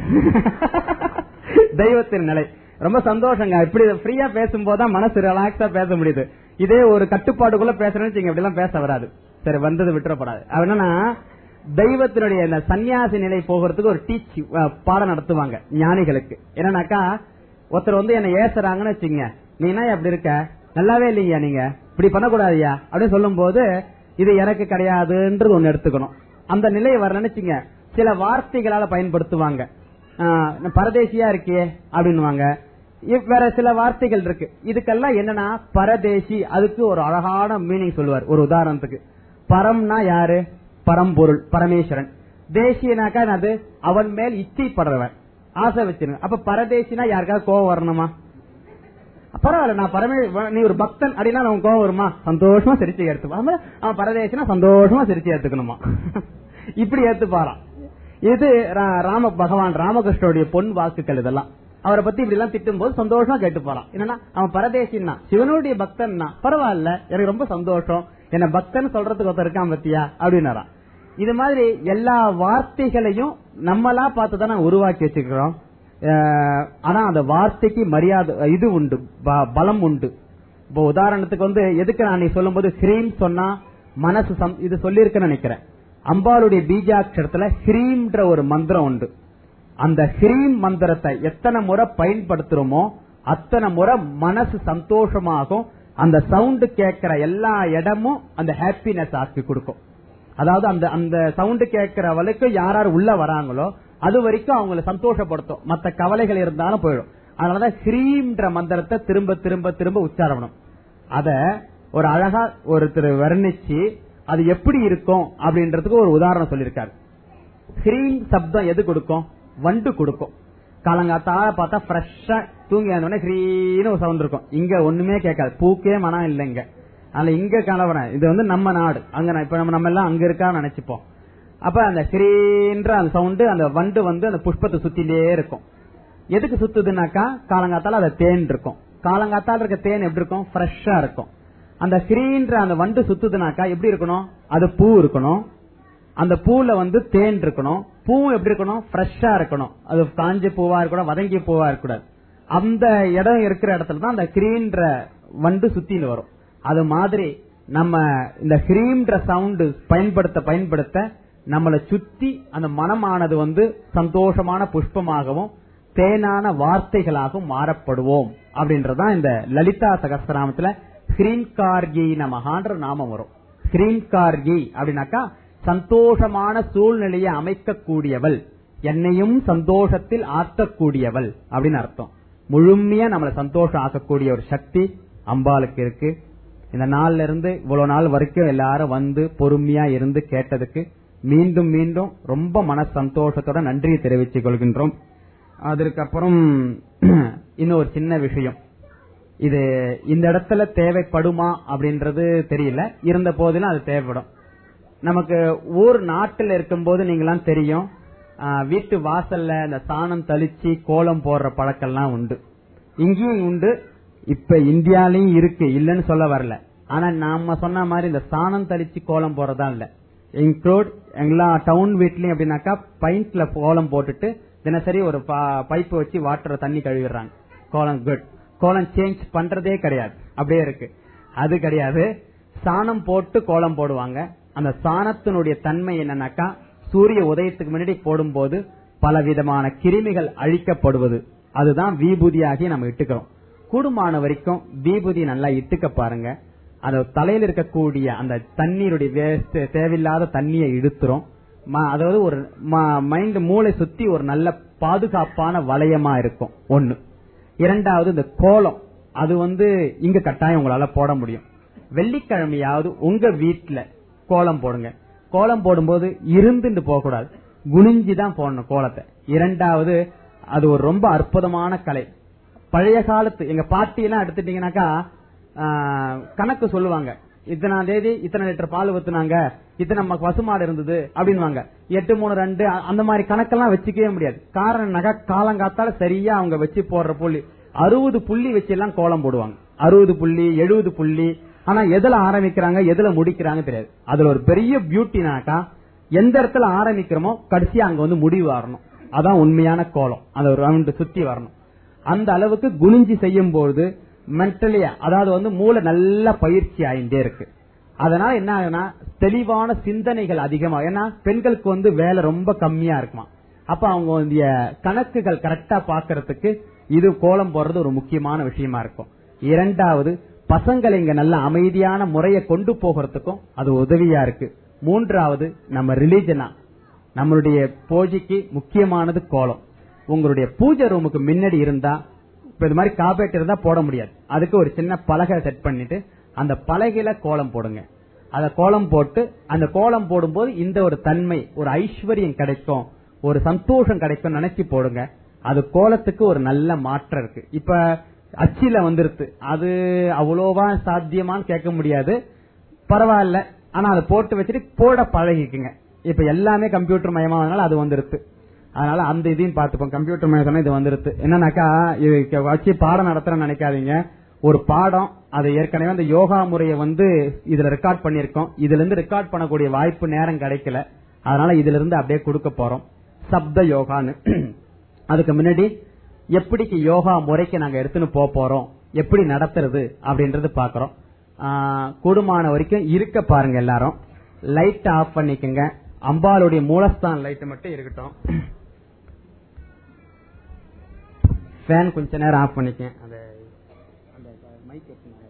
தெய்வத்தின் நிலை ரொம்ப சந்தோஷங்க இப்படி ஃப்ரீயா பேசும்போதுதான் மனசு ரிலாக்ஸா பேச முடியுது இதே ஒரு கட்டுப்பாடுக்குள்ள பேசுறேன்னு வச்சுங்க இப்படி எல்லாம் பேச வராது சரி வந்தது விட்டுறப்படாது அது என்னன்னா தெய்வத்தினுடைய இந்த சன்னியாசி நிலை போகிறதுக்கு ஒரு டீச் பாடம் நடத்துவாங்க ஞானிகளுக்கு என்னன்னாக்கா ஒருத்தர் வந்து என்ன ஏசுறாங்கன்னு வச்சுங்க நீ என்ன அப்படி இருக்க நல்லாவே இல்லையா நீங்க இப்படி பண்ணக்கூடாதுயா அப்படின்னு சொல்லும் போது இது எனக்கு கிடையாதுன்றது ஒண்ணு எடுத்துக்கணும் அந்த நிலை வரலன்னு வச்சுங்க சில வார்த்தைகளால பயன்படுத்துவாங்க ஆஹ், பரதேசியா இருக்கே அப்படின்னுவாங்க இவ் வேற சில வார்த்தைகள் இருக்கு இதுக்கெல்லாம் என்னன்னா பரதேசி அதுக்கு ஒரு அழகான மீனிங் சொல்லுவார் ஒரு உதாரணத்துக்கு பரம்னா யாரு பரம்பொருள் பரமேஸ்வரன் தேசியனாக்கா என்னது அவன் மேல் இச்சைப்படுறவன் ஆசை வச்சிருங்க அப்ப பரதேசினா யாருக்காவது கோவம் வரணுமா பரவாயில்ல நான் பரமே நீ ஒரு பக்தன் அப்படின்னா அவன் கோவம் வருமா சந்தோஷமா சிரிச்சு எடுத்துப்பான் அவன் பரதேசினா சந்தோஷமா சிரிச்சு எடுத்துக்கணுமா இப்படி ஏத்துப்பாராம் இது ரா- ராம பகவான் ராமகிருஷ்ணனுடைய பொன் வாக்குகள் இதெல்லாம் அவரை பத்தி இப்படி எல்லாம் திட்டும் போது சந்தோஷமா கேட்டு போறான் என்னன்னா அவன் பரதேசின்னா சிவனுடைய பக்தன்னா பரவாயில்ல எனக்கு ரொம்ப சந்தோஷம் என்ன பக்தன் சொல்றதுக்கு ஒருத்தர் இருக்கான் பத்தியா அப்படின்னாராம் இது மாதிரி எல்லா வார்த்தைகளையும் நம்மளா பார்த்துதான் நான் உருவாக்கி வச்சுக்கிறோம் அஹ், ஆனா அந்த வார்த்தைக்கு மரியாதை இது உண்டு ப- பலம் உண்டு இப்போ உதாரணத்துக்கு வந்து எதுக்கு நான் நீ சொல்லும் போது ஹ்ரீம் சொன்னா மனசு சம்- இது சொல்லியிருக்கேன்னு நினைக்கிறேன் அம்பாளுடைய பீஜாட்சரத்துல ஹ்ரீம்ன்ற ஒரு மந்திரம் உண்டு அந்த ஹ்ரீம் மந்திரத்தை எத்தனை முறை பயன்படுத்துறோமோ அத்தனை முறை மனசு சந்தோஷமாகும் அந்த சவுண்ட் கேட்கிற எல்லா இடமும் அந்த ஹாப்பினஸ் ஆக்கி கொடுக்கும் அதாவது அந்த அந்த சவுண்ட் கேட்கிற வரைக்கும் யார் யார் உள்ள வராங்களோ அது வரைக்கும் அவங்களை சந்தோஷப்படுத்தும் மத்த கவலைகள் இருந்தாலும் போயிடும் அதனாலதான் ஹ்ரீம்ன்ற மந்திரத்தை திரும்ப திரும்ப திரும்ப உச்சாரணம் அத ஒரு அழகா ஒருத்தர் வர்ணிச்சு அது எப்படி இருக்கும் அப்படின்றதுக்கு ஒரு உதாரணம் சொல்லியிருக்காரு ஹ்ரீம் சப்தம் எது கொடுக்கும் வண்டு கொடுக்கும் காலங்காத்தால பார்த்தா ஃப்ரெஷ்ஷா தூங்கி உடனே ஹ்ரீன்னு ஒரு சவுண்ட் இருக்கும் இங்க ஒண்ணுமே கேட்காது பூக்கே மனம் இல்லைங்க அதனால இங்க கலவரம் இது வந்து நம்ம நாடு அங்க நான் இப்ப நம்ம நம்ம எல்லாம் அங்க இருக்கான்னு நினைச்சுப்போம் அப்ப அந்த ஹ்ரீன்ற அந்த சவுண்ட் அந்த வண்டு வந்து அந்த புஷ்பத்தை சுத்திலே இருக்கும் எதுக்கு சுத்துதுனாக்கா காலங்காத்தால அது தேன் இருக்கும் காலங்காத்தால இருக்க தேன் எப்படி இருக்கும் ஃப்ரெஷ்ஷா இருக்கும் அந்த ஹ்ரீன்ற அந்த வண்டு சுத்துதுனாக்கா எப்படி இருக்கணும் அது பூ இருக்கணும் அந்த பூல வந்து தேன் இருக்கணும் பூ எப்படி இருக்கணும் ஃப்ரெஷ்ஷா இருக்கணும் அது காஞ்ச பூவா இருக்கணும் வதங்கிய பூவா இருக்கக்கூடாது அந்த இடம் இருக்கிற இடத்துல தான் அந்த கிரீன்ற வண்டு சுத்தின்னு வரும் அது மாதிரி நம்ம இந்த ஹ்ரீம்ன்ற சவுண்ட் பயன்படுத்த பயன்படுத்த நம்மளை சுத்தி அந்த மனமானது வந்து சந்தோஷமான புஷ்பமாகவும் தேனான வார்த்தைகளாகவும் மாறப்படுவோம் அப்படின்றதான் இந்த லலிதா சகஸ்திராமத்துல ஹ்ரீம்கார்கி நமகான்ற நாமம் வரும் ஹ்ரீம்கார்கி அப்படின்னாக்கா சந்தோஷமான சூழ்நிலையை அமைக்கக்கூடியவள் என்னையும் சந்தோஷத்தில் ஆக்கக்கூடியவள் அப்படின்னு அர்த்தம் முழுமையா நம்மளை சந்தோஷம் ஆக்கக்கூடிய ஒரு சக்தி அம்பாளுக்கு இருக்கு இந்த நாள்ல இருந்து இவ்வளவு நாள் வரைக்கும் எல்லாரும் வந்து பொறுமையா இருந்து கேட்டதுக்கு மீண்டும் மீண்டும் ரொம்ப மன சந்தோஷத்தோட நன்றியை தெரிவித்துக் கொள்கின்றோம் அதற்கப்புறம் இன்னொரு சின்ன விஷயம் இது இந்த இடத்துல தேவைப்படுமா அப்படின்றது தெரியல இருந்த போதிலும் அது தேவைப்படும் நமக்கு ஊர் நாட்டில் இருக்கும்போது நீங்களாம் தெரியும் ஆ, வீட்டு வாசல்ல இந்த சாணம் தளிச்சு கோலம் போடுற பழக்கம்லாம் உண்டு இங்கேயும் உண்டு இப்ப இந்தியாலயும் இருக்கு இல்லன்னு சொல்ல வரல ஆனா நாம சொன்ன மாதிரி இந்த சாணம் தளிச்சு கோலம் போடுறதா இல்ல இன்க்ளூட் எல்லா டவுன் வீட்லயும் அப்படின்னாக்கா பைண்ட்ல கோலம் போட்டுட்டு தினசரி ஒரு பைப் வச்சு வாட்டர் தண்ணி கழுவிடுறாங்க கோலம் குட் கோலம் சேஞ்ச் பண்றதே கிடையாது அப்படியே இருக்கு அது கிடையாது சாணம் போட்டு கோலம் போடுவாங்க அந்த சாணத்தினுடைய தன்மை என்னன்னாக்கா சூரிய உதயத்துக்கு முன்னாடி போடும்போது பல விதமான கிருமிகள் அழிக்கப்படுவது அதுதான் விபூதியாகி நம்ம இட்டுக்கிறோம் கூடுமான வரைக்கும் விபூதி நல்லா இட்டுக்க பாருங்க அந்த தலையில இருக்கக்கூடிய அந்த தண்ணீருடைய வேஸ்ட் தேவையில்லாத தண்ணியை இழுத்துரும் ம- அதாவது ஒரு மைண்ட் மூளை சுத்தி ஒரு நல்ல பாதுகாப்பான வளையமா இருக்கும் ஒண்ணு இரண்டாவது இந்த கோலம் அது வந்து இங்க கட்டாயம் உங்களால போட முடியும் வெள்ளிக்கிழமையாவது உங்க வீட்ல கோலம் போடுங்க கோலம் போடும்போது இருந்துட்டு போக கூடாது குனிஞ்சு தான் போடணும் கோலத்தை இரண்டாவது அது ஒரு ரொம்ப அற்புதமான கலை பழைய காலத்து எங்க பாட்டி எல்லாம் எடுத்துட்டீங்கன்னாக்கா ஆ, கணக்கு சொல்லுவாங்க இத்தனாம் தேதி இத்தனை லிட்டர் பால் ஊத்துனாங்க இத்தனை நமக்கு பசுமாடு இருந்தது அப்படின்வாங்க எட்டு மூணு ரெண்டு அ- அந்த மாதிரி கணக்கெல்லாம் வச்சுக்கவே முடியாது காரணம் என்னக்கா காலங்காத்தால சரியா அவங்க வச்சு போடுற புள்ளி அறுபது புள்ளி வச்சு எல்லாம் கோலம் போடுவாங்க அறுபது புள்ளி எழுபது புள்ளி ஆனா எதுல ஆரம்பிக்கிறாங்க எதுல முடிக்கிறாங்க தெரியாது அதுல ஒரு பெரிய பியூட்டினாக்கா எந்த இடத்துல ஆரம்பிக்கிறோமோ கடைசியா அங்க வந்து முடிவு வரணும் அதான் உண்மையான கோலம் அந்த ஒரு ரவுண்ட் சுத்தி வரணும் அந்த அளவுக்கு குனிஞ்சி செய்யும் பொழுது மென்டலியா அதாவது வந்து மூளை நல்ல பயிற்சி ஆயிட்டே இருக்கு அதனால என்ன ஆகுனா தெளிவான சிந்தனைகள் அதிகமா ஏன்னா பெண்களுக்கு வந்து வேலை ரொம்ப கம்மியா இருக்குமா அப்ப அவங்க வந்து கணக்குகள் கரெக்டா பாக்குறதுக்கு இது கோலம் போடுறது ஒரு முக்கியமான விஷயமா இருக்கும் இரண்டாவது பசங்களை இங்க நல்ல அமைதியான முறையை கொண்டு போகிறதுக்கும் அது உதவியா இருக்கு மூன்றாவது நம்ம ரிலீஜனா நம்மளுடைய பூஜைக்கு முக்கியமானது கோலம் உங்களுடைய பூஜை ரூமுக்கு முன்னாடி இருந்தா இப்ப இது மாதிரி காபேட் இருந்தா போட முடியாது அதுக்கு ஒரு சின்ன பலகை செட் பண்ணிட்டு அந்த பலகையில கோலம் போடுங்க அத கோலம் போட்டு அந்த கோலம் போடும்போது இந்த ஒரு தன்மை ஒரு ஐஸ்வர்யம் கிடைக்கும் ஒரு சந்தோஷம் கிடைக்கும் நினைச்சு போடுங்க அது கோலத்துக்கு ஒரு நல்ல மாற்றம் இருக்கு இப்ப அச்சில வந்துருது அது அவ்வளோவா சாத்தியமான்னு கேட்க முடியாது பரவாயில்ல ஆனா அதை போட்டு வச்சுட்டு போட பழகிக்குங்க இப்ப எல்லாமே கம்ப்யூட்டர் மயமானதுனால அது வந்துருது அதனால அந்த இதையும் பார்த்துப்போம் கம்ப்யூட்டர் மயம் சொன்னா இது வந்துருது என்னன்னாக்கா இது வச்சு பாடம் நடத்துறேன்னு நினைக்காதீங்க ஒரு பாடம் அது ஏற்கனவே அந்த யோகா முறையை வந்து இதுல ரெக்கார்ட் பண்ணிருக்கோம் இதுல இருந்து ரெக்கார்ட் பண்ணக்கூடிய வாய்ப்பு நேரம் கிடைக்கல அதனால இதுல இருந்து அப்படியே கொடுக்க போறோம் சப்த யோகான்னு அதுக்கு முன்னாடி எப்படிக்கு யோகா முறைக்கு நாங்க எடுத்துன்னு போக போறோம் எப்படி நடத்துறது அப்படின்றது பாக்குறோம் கூடுமான வரைக்கும் இருக்க பாருங்க எல்லாரும் லைட் ஆஃப் பண்ணிக்கங்க அம்பாளுடைய மூலஸ்தான் லைட் மட்டும் இருக்கட்டும் ஃபேன் கொஞ்ச நேரம் ஆஃப் பண்ணிக்க அந்த மைக்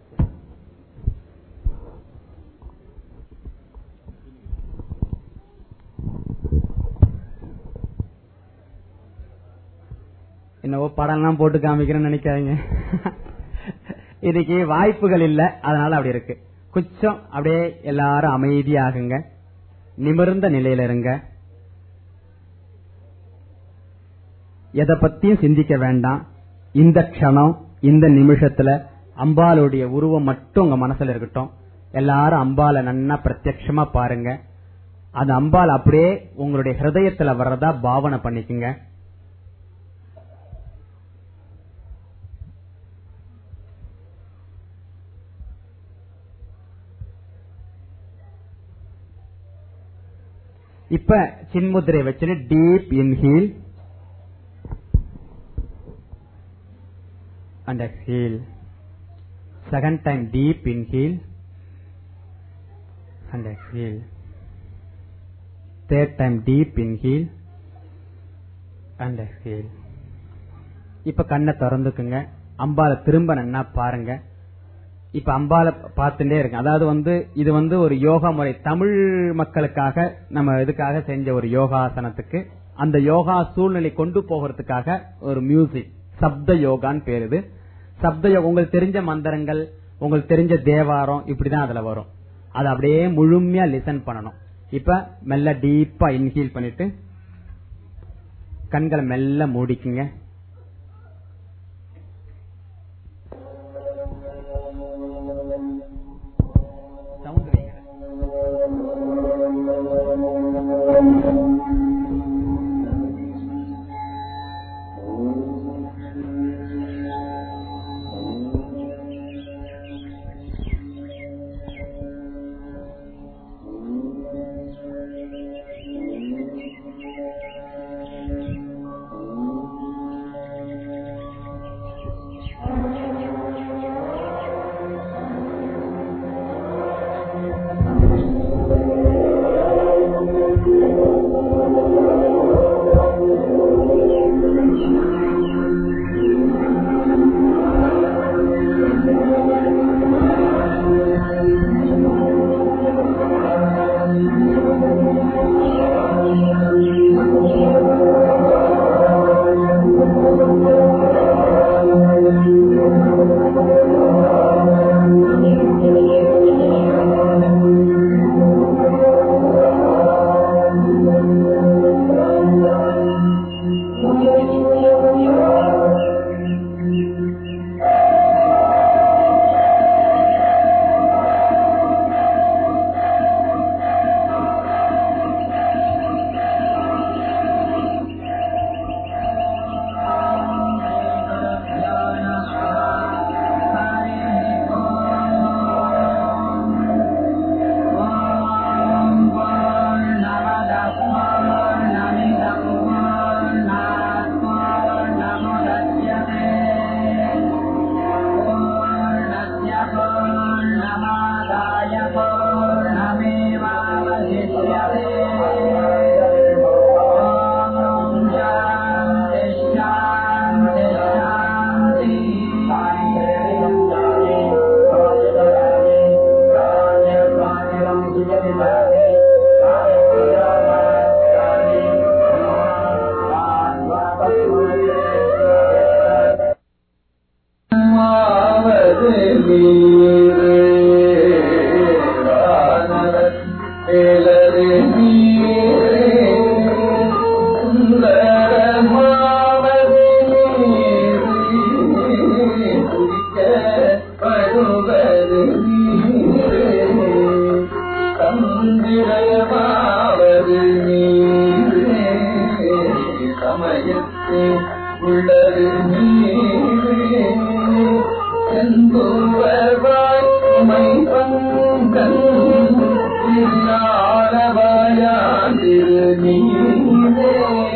என்னவோ படம் எல்லாம் போட்டு காமிக்கிறேன்னு நினைக்காதீங்க இன்னைக்கு வாய்ப்புகள் இல்ல அதனால அப்படி இருக்கு கொஞ்சம் அப்படியே எல்லாரும் அமைதியாகுங்க நிமிர்ந்த நிலையில இருங்க எதை பத்தியும் சிந்திக்க வேண்டாம் இந்த க்ஷணம் இந்த நிமிஷத்துல அம்பாளுடைய உருவம் மட்டும் உங்க மனசுல இருக்கட்டும் எல்லாரும் அம்பால நன்னா பிரத்யட்சமா பாருங்க அந்த அம்பாள் அப்படியே உங்களுடைய ஹிருதயத்துல வர்றதா பாவனை பண்ணிக்கங்க இப்ப சின்முத்திரை வச்சுட்டு deep inhale and exhale second time deep inhale and exhale third time deep inhale and exhale இப்ப கண்ணை திறந்துக்குங்க அம்பால திரும்ப நன்னா பாருங்க இப்ப அம்பால பார்த்துட்டே இருக்கு அதாவது வந்து இது வந்து ஒரு யோகா முறை தமிழ் மக்களுக்காக நம்ம இதுக்காக செஞ்ச ஒரு யோகாசனத்துக்கு அந்த யோகா சூழ்நிலை கொண்டு போகிறதுக்காக ஒரு மியூசிக் சப்த யோகான்னு பேரு இது சப்த யோகா உங்களுக்கு தெரிஞ்ச மந்திரங்கள் உங்களுக்கு தெரிஞ்ச தேவாரம் இப்படிதான் அதுல வரும் அதை அப்படியே முழுமையா லிசன் பண்ணணும் இப்ப மெல்ல டீப்பா இன்ஹீல் பண்ணிட்டு கண்களை மெல்ல மூடிக்குங்க சவுண்ட் வைங்க மாவது நீரே வானவர் ஏலரு நீரே சுந்தரமாவது நீரே குடிக்கப்படுவது நீரே சந்திரமாவது நீரே சமயத்தில் உள்ளது நீரே செந்துவர்வாய் உமை பங்கன் திருநாளவாயாதிரு நீரே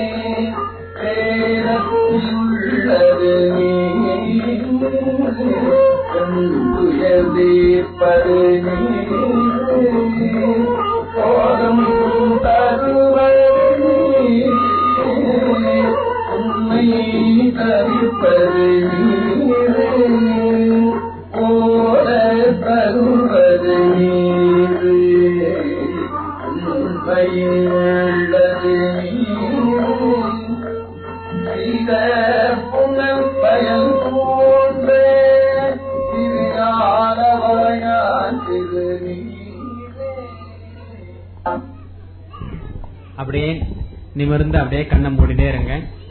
பேரத்தில் உள்ளது நீரே தீர்ப்பது நீரே போதும் தருவது நீரே உண்மை தவிப்பது நீரே ஓர தருவது நீரே உண்மையில் உள்ளது நீரே செய்த புனல் பயன் போன்ற திருநாளவாயான் திரு நீரே அப்படியே நிமிர்ந்து அப்படியே கண்ணை மூடிட்டே இருங்க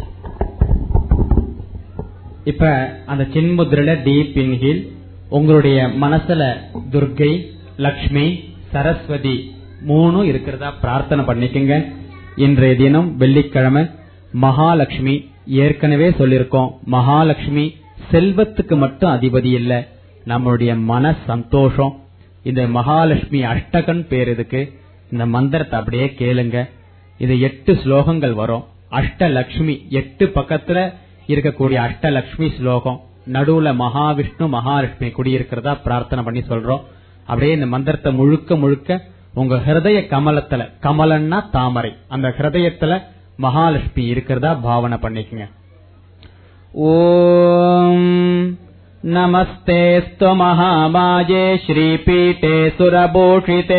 இப்ப அந்த சின்முத்திரையில டீப் இன்ஹீல் உங்களுடைய மனசுல துர்கை லக்ஷ்மி சரஸ்வதி மூணு இருக்கிறதா பிரார்த்தனை பண்ணிக்கங்க இன்றைய தினம் வெள்ளிக்கிழமை மகாலட்சுமி ஏற்கனவே சொல்லிருக்கோம் மகாலட்சுமி செல்வத்துக்கு மட்டும் அதிபதி இல்ல நம்மளுடைய மன சந்தோஷம் இந்த மகாலட்சுமி அஷ்டகன் பேர் இதுக்கு இந்த மந்திரத்தை அப்படியே கேளுங்க இது எட்டு ஸ்லோகங்கள் வரும் அஷ்டலக்ஷ்மி எட்டு பக்கத்துல இருக்கக்கூடிய அஷ்டலக்ஷ்மி ஸ்லோகம் நடுவுல மகாவிஷ்ணு மகாலட்சுமி குடியிருக்கிறதா பிரார்த்தனை பண்ணி சொல்றோம் அப்படியே இந்த மந்திரத்தை முழுக்க முழுக்க உங்க ஹிருதய கமலத்துல கமலன்னா தாமரை அந்த ஹிருதயத்துல மகாலட்சுமி இருக்கிறதா பாவனை பண்ணிக்கங்க ஓம் नमस्तेऽस्तु महामाये श्रीपीठे सुरभूषिते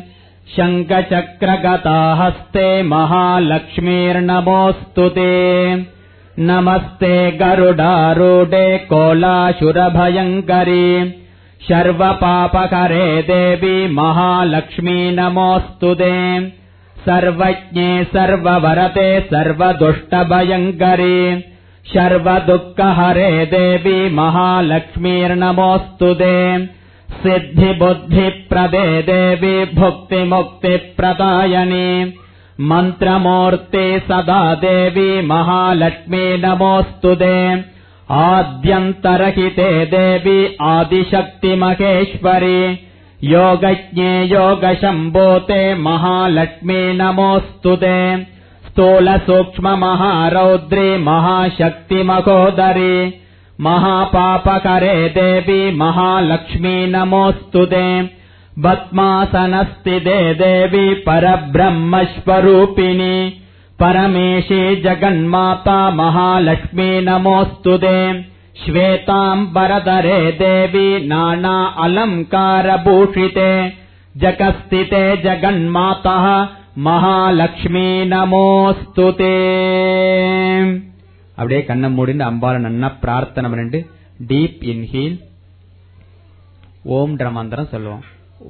शङ्खचक्रगताहस्ते महालक्ष्मीर्नमोऽस्तु ते नमस्ते गरुडारूढे कोलाशुरभयङ्करी सर्वपापकरे देवी महालक्ष्मी नमोऽस्तु ते सर्वज्ञे सर्ववरते सर्वदुष्टभयङ्करी सर्वदुःखहरे देवी महालक्ष्मीर्नमोऽस्तु ते सिद्धिबुद्धिप्रदे देवी भुक्तिमुक्तिप्रदायनि मन्त्रमूर्ते सदा देवी महालक्ष्मी नमोऽस्तु ते आद्यन्तरहिते देवी आदिशक्तिमहेश्वरी योगज्ञे योगशम्भोते महालक्ष्मी नमोऽस्तु ते स्थूल सूक्ष्म महारौद्री महाशक्ति महोदरी महापापकरे देवी महालक्ष्मी नमोऽस्तु ते भस्मासनस्थिते देवी परब्रह्मस्वरूपिणी परमेशी जगन्माता महालक्ष्मी नमोऽस्तु ते श्वेताम्बरधरे देवी नाना अलङ्कारभूषिते जगस्थिते जगन्मातः மகாலட்சுமி நமோஸ்துதே அப்படியே கண்ணை மூடிண்டு அம்பால நன்னா பிரார்த்தனை பண்ணிட்டு டீப் இன்ஹீல் ஓம்ன்ற மந்திரம் சொல்லுவோம்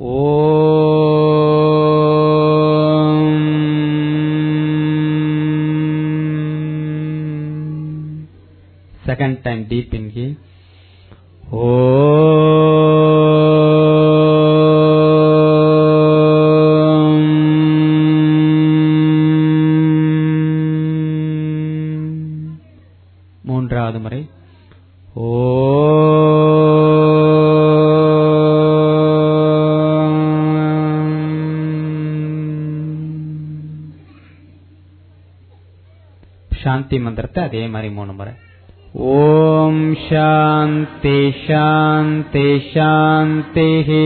Om second time deep inhale மூன்றாவது முறை சாந்தி மந்திரத்தை அதே மாதிரி மூணு முறை ஓம் சாந்தி சாந்தி சாந்தி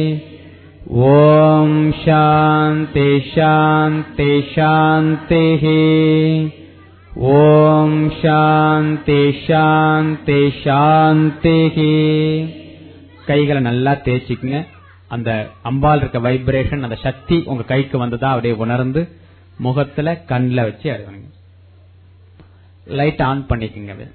ஓம் சாந்தி சாந்தி சாந்தி ஓம் சாந்தி சாந்தி சாந்தி கைகளை நல்லா தேய்ச்சிக்குங்க அந்த அம்பாள் இருக்க வைப்ரேஷன் அந்த சக்தி உங்க கைக்கு வந்ததா அப்படியே உணர்ந்து முகத்துல கண்ணுல வச்சு அறிவனுங்க லைட் ஆன் பண்ணிக்கங்க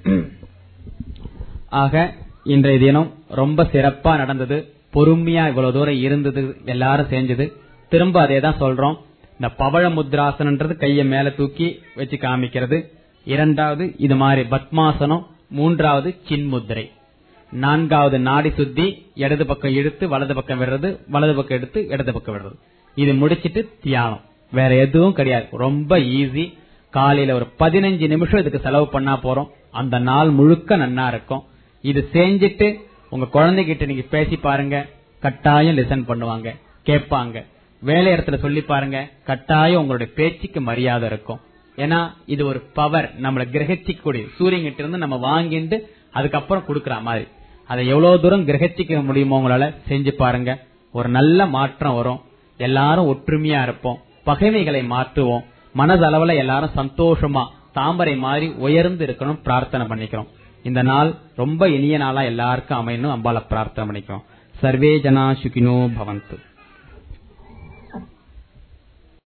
ஆக இன்றைய தினம் ரொம்ப சிறப்பா நடந்தது பொறுமையா இவ்வளவு தூரம் இருந்தது எல்லாரும் செஞ்சது திரும்ப அதே தான் சொல்றோம் இந்த பவழ முத்ராசனன்றது கைய மேல தூக்கி வச்சு காமிக்கிறது இரண்டாவது இது மாதிரி பத்மாசனம் மூன்றாவது சின்முத்திரை நான்காவது நாடி சுத்தி இடது பக்கம் இழுத்து வலது பக்கம் விடுறது வலது பக்கம் எடுத்து இடது பக்கம் விடுறது இது முடிச்சிட்டு தியானம் வேற எதுவும் கிடையாது ரொம்ப ஈஸி காலையில ஒரு பதினஞ்சு நிமிஷம் இதுக்கு செலவு பண்ணா போறோம் அந்த நாள் முழுக்க நன்னா இருக்கும் இது செஞ்சுட்டு உங்க குழந்தைகிட்ட நீங்க பேசி பாருங்க கட்டாயம் லிசன் பண்ணுவாங்க கேட்பாங்க வேலை இடத்துல சொல்லி பாருங்க கட்டாயம் உங்களுடைய பேச்சுக்கு மரியாதை இருக்கும் ஏன்னா இது ஒரு பவர் நம்மள கிரகிச்சிக்கூடிய சூரியன் கிட்ட இருந்து நம்ம வாங்கிட்டு அதுக்கப்புறம் கொடுக்கற மாதிரி அதை எவ்வளவு தூரம் கிரகிச்சிக்க முடியுமோ உங்களால செஞ்சு பாருங்க ஒரு நல்ல மாற்றம் வரும் எல்லாரும் ஒற்றுமையா இருப்போம் பகைமைகளை மாற்றுவோம் மனதளவுல எல்லாரும் சந்தோஷமா தாமரை மாதிரி உயர்ந்து இருக்கணும் பிரார்த்தனை பண்ணிக்கிறோம் இந்த நாள் ரொம்ப இனிய நாளா எல்லாருக்கும் அமையணும் அம்பால பிரார்த்தனை பண்ணிக்கிறோம் சர்வே ஜனா சுகினோ பவந்து